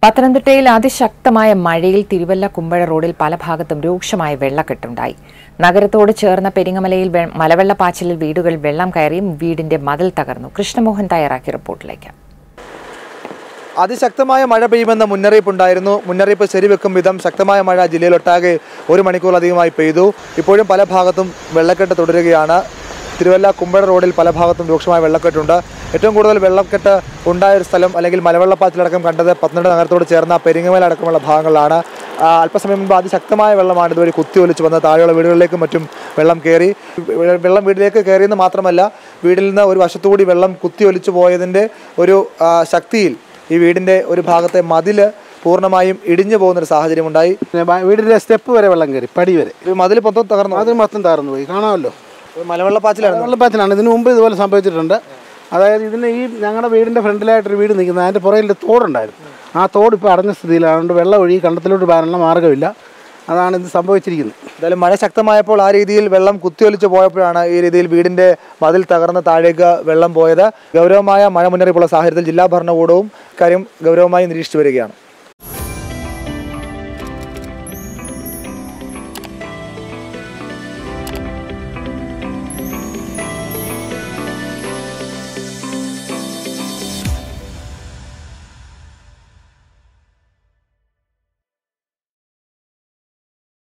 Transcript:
പത്തനംതിട്ടയിൽ അതിശക്തമായ മഴയിൽ തിരുവല്ല കുമ്പഴ റോഡിൽ പല ഭാഗത്തും രൂക്ഷമായ വെള്ളക്കെട്ടുണ്ടായി നഗരത്തോട് ചേർന്ന പെരിങ്ങമലയിൽ വെ- മലവെള്ളപ്പാച്ചിലിൽ വീടുകൾ വെള്ളം കയറി വീടിന്റെ മതിൽ തകർന്നു കൃഷ്ണമോഹൻ തയ്യാറാക്കിയ റിപ്പോർട്ടിലേക്ക് അതിശക്തമായ മഴ പെയ്യുമെന്ന മുന്നറിയിപ്പുണ്ടായിരുന്നു മുന്നറിയിപ്പ് ശരിവെക്കും വിധം ശക്തമായ മഴ ജില്ലയിലൊട്ടാകെ ഒരു മണിക്കൂറിലധികമായി പെയ്തു ഇപ്പോഴും പല ഭാഗത്തും വെള്ളക്കെട്ട് തുടരുകയാണ് തിരുവല്ല കുമ്പഴ റോഡിൽ പല ഭാഗത്തും രൂക്ഷമായ വെള്ളക്കെട്ടുണ്ട് ഏറ്റവും കൂടുതൽ വെള്ളക്കെട്ട് ഉണ്ടായ ഒരു സ്ഥലം അല്ലെങ്കിൽ മലവെള്ളപ്പാച്ചിലടക്കം കണ്ടത് പത്തനംതിട്ട നഗരത്തോട് ചേർന്ന പെരിങ്ങമല അടക്കമുള്ള ഭാഗങ്ങളിലാണ് ആ, അല്പസമയം മുമ്പ് അതിശക്തമായ വെള്ളമാണ് ഇതുവഴി കുത്തി ഒലിച്ച് വന്ന് താഴെയുള്ള വീടുകളിലേക്കും മറ്റും വെള്ളം കയറി വെ- വെള്ളം വീട്ടിലേക്ക് കയറിയെന്ന് മാത്രമല്ല വീട്ടിൽ നിന്ന് ഒരു വശത്തുകൂടി വെള്ളം കുത്തി ഒലിച്ചു പോയതിൻ്റെ ഒരു ആ, ശക്തിയിൽ ഈ വീടിൻ്റെ ഒരു ഭാഗത്തെ മതില് പൂർണ്ണമായും ഇടിഞ്ഞു പോകുന്നൊരു സാഹചര്യം ഉണ്ടായി പിന്നെ ബ- വീടിന്റെ സ്റ്റെപ്പ് വരെ വെള്ളം കയറി പടി വരെ ഈ മതിൽ മൊത്തം തകർന്നു അത് മൊത്തം തകർന്നു പോയി കാണാമല്ലോ മലവെള്ളപ്പാച്ചിലാണ് വെള്ളപ്പാച്ചിലാണ് ഇതിനു മുമ്പ് ഇതുപോലെ സംഭവിച്ചിട്ടുണ്ട് അതായത് ഇതിന് ഈ ഞങ്ങളുടെ വീടിന്റെ ഫ്രണ്ടിലായിട്ടൊരു വീട് നിൽക്കുന്നത് അതിന്റെ പുറകിൽ തോടുണ്ടായിരുന്നു ആ തോട് ഇപ്പോൾ അടഞ്ഞ സ്ഥിതിയിലാണ് അതുകൊണ്ട് വെള്ളം ഒഴുകി കണ്ടത്തിലോട്ട് പോകാനുള്ള മാർഗ്ഗമില്ല അതാണ് ഇത് സംഭവിച്ചിരിക്കുന്നത് എന്തായാലും മഴ ശക്തമായപ്പോൾ ആ രീതിയിൽ വെള്ളം കുത്തിയൊലിച്ച് പോയപ്പോഴാണ് ഈ രീതിയിൽ വീടിന്റെ മതിൽ തകർന്ന് താഴേക്ക് വെള്ളം പോയത് ഗൗരവമായ മഴ മുന്നറിയിപ്പുള്ള സാഹചര്യത്തിൽ ജില്ലാ ഭരണകൂടവും കാര്യം ഗൗരവമായി നിരീക്ഷിച്ചു വരികയാണ്